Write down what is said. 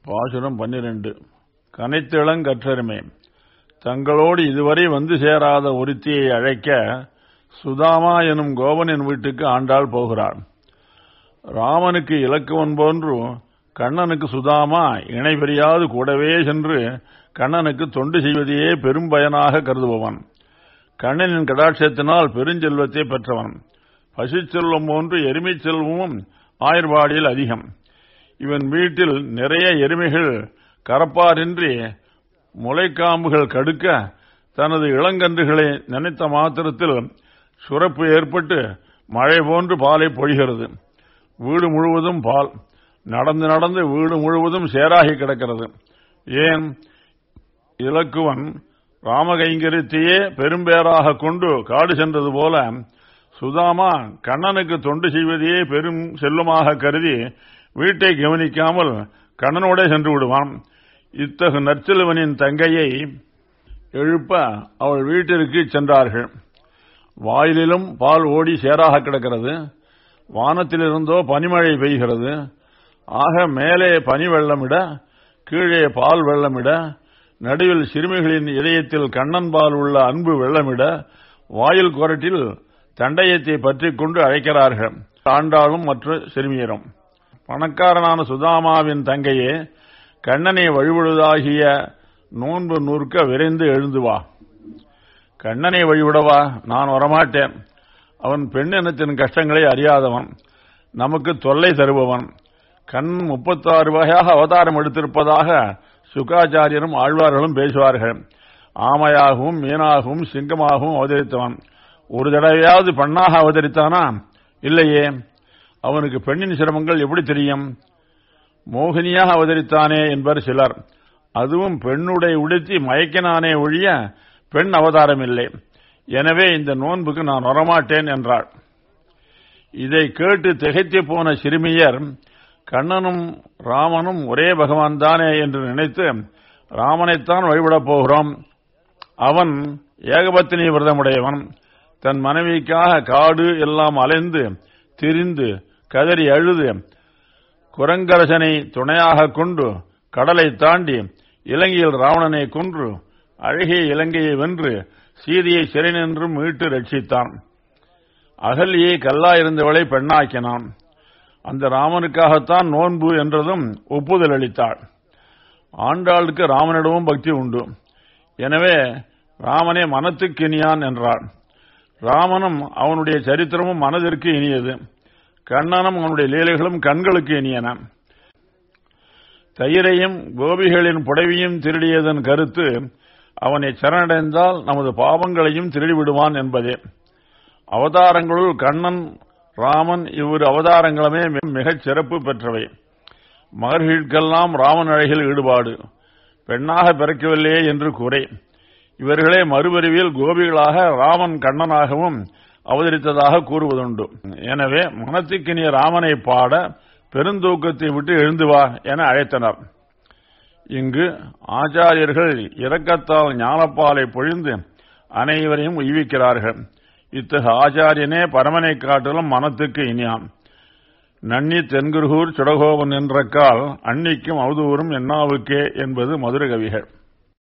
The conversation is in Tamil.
பாசுரம் பன்னிரண்டு கனைத்திளங்கற்றருமே தங்களோடு இதுவரை வந்து சேராத ஒருத்தியை அழைக்க சுதாமா எனும் கோவனின் வீட்டுக்கு ஆண்டாள் போகிறாள் ராமனுக்கு இலக்குவன் போன்று கண்ணனுக்கு சுதாமா இணை பெரியாது கூடவே சென்று கண்ணனுக்கு தொண்டு செய்வதையே பெரும் பயனாக கருதுபவன் கண்ணனின் கடாட்சத்தினால் பெருஞ்செல்வத்தை பெற்றவன் பசுச்செல்வம் போன்று எருமைச் செல்வமும் ஆயர்பாடியில் அதிகம் இவன் வீட்டில் நிறைய எருமைகள் கரப்பாரின்றி முளைக்காம்புகள் கடுக்க தனது இளங்கன்றுகளை நினைத்த மாத்திரத்தில் சுரப்பு ஏற்பட்டு மழை போன்று பாலை பொழிகிறது வீடு முழுவதும் பால் நடந்து நடந்து வீடு முழுவதும் சேராகி கிடக்கிறது ஏன் இலக்குவன் ராமகைங்கரியத்தையே பெரும்பேராக கொண்டு காடு சென்றது போல சுதாமா கண்ணனுக்கு தொண்டு செய்வதையே பெரும் செல்வமாக கருதி வீட்டை கவனிக்காமல் கண்ணனோட சென்று விடுவான் இத்தகு நற்செல்வனின் தங்கையை எழுப்ப அவள் வீட்டிற்கு சென்றார்கள் வாயிலிலும் பால் ஓடி சேராக கிடக்கிறது வானத்திலிருந்தோ பனிமழை பெய்கிறது ஆக மேலே பனி வெள்ளமிட கீழே பால் வெள்ளமிட நடுவில் சிறுமிகளின் இதயத்தில் கண்ணன் பால் உள்ள அன்பு வெள்ளமிட வாயில் குரட்டில் தண்டயத்தை பற்றிக் கொண்டு அழைக்கிறார்கள் ஆண்டாளும் மற்ற சிறுமியரும் பணக்காரனான சுதாமாவின் தங்கையே கண்ணனை வழிபடுவதாகிய நோன்பு நூற்க விரைந்து எழுந்து வா கண்ணனை வழிவிடவா நான் வரமாட்டேன் அவன் பெண்ணினத்தின் கஷ்டங்களை அறியாதவன் நமக்கு தொல்லை தருபவன் கண் முப்பத்தாறு வகையாக அவதாரம் எடுத்திருப்பதாக சுகாச்சாரியரும் ஆழ்வார்களும் பேசுவார்கள் ஆமையாகவும் மீனாகவும் சிங்கமாகவும் அவதரித்தவன் ஒரு தடவையாவது பெண்ணாக அவதரித்தானா இல்லையே அவனுக்கு பெண்ணின் சிரமங்கள் எப்படி தெரியும் மோகினியாக அவதரித்தானே என்பர் சிலர் அதுவும் பெண்ணுடைய உடுத்தி மயக்கினானே ஒழிய பெண் அவதாரம் இல்லை எனவே இந்த நோன்புக்கு நான் வரமாட்டேன் என்றாள் இதை கேட்டு திகைத்து போன சிறுமியர் கண்ணனும் ராமனும் ஒரே பகவான் தானே என்று நினைத்து ராமனைத்தான் வழிபடப் போகிறோம் அவன் ஏகபத்தினி விரதமுடையவன் தன் மனைவிக்காக காடு எல்லாம் அலைந்து திரிந்து கதறி அழுது குரங்கரசனை துணையாக கொண்டு கடலை தாண்டி இலங்கையில் ராவணனை கொன்று அழகிய இலங்கையை வென்று சீதையை சிறை நின்று மீட்டு ரட்சித்தான் அகல்யை கல்லாயிருந்தவளை பெண்ணாக்கினான் அந்த ராமனுக்காகத்தான் நோன்பு என்றதும் ஒப்புதல் அளித்தாள் ஆண்டாளுக்கு ராமனிடமும் பக்தி உண்டு எனவே ராமனே மனத்துக்கு இனியான் என்றாள் ராமனும் அவனுடைய சரித்திரமும் மனதிற்கு இனியது கண்ணனும் அவனுடைய லீலைகளும் கண்களுக்கு இனியன தயிரையும் கோபிகளின் புடவையும் திருடியதன் கருத்து அவனை சரணடைந்தால் நமது பாவங்களையும் திருடிவிடுவான் என்பதே அவதாரங்களுள் கண்ணன் ராமன் இவ்விரு அவதாரங்களுமே மிகச் சிறப்பு பெற்றவை மகர்களிற்கெல்லாம் ராமன் அழகில் ஈடுபாடு பெண்ணாக பிறக்கவில்லையே என்று குறை இவர்களே மறுபிரிவில் கோபிகளாக ராமன் கண்ணனாகவும் அவதரித்ததாக கூறுவதுண்டு எனவே மனத்துக்கினிய ராமனை பாட பெருந்தூக்கத்தை விட்டு எழுந்து வா என அழைத்தனர் இங்கு ஆச்சாரியர்கள் இரக்கத்தால் ஞானப்பாலை பொழிந்து அனைவரையும் உய்விக்கிறார்கள் இத்தகு ஆச்சாரியனே பரமனை காட்டிலும் மனத்துக்கு இனியான் நன்னி தென்குருகூர் சுடகோபன் என்ற கால் அன்னிக்கும் அவதூறும் என்னாவுக்கே என்பது மதுரகவிகள்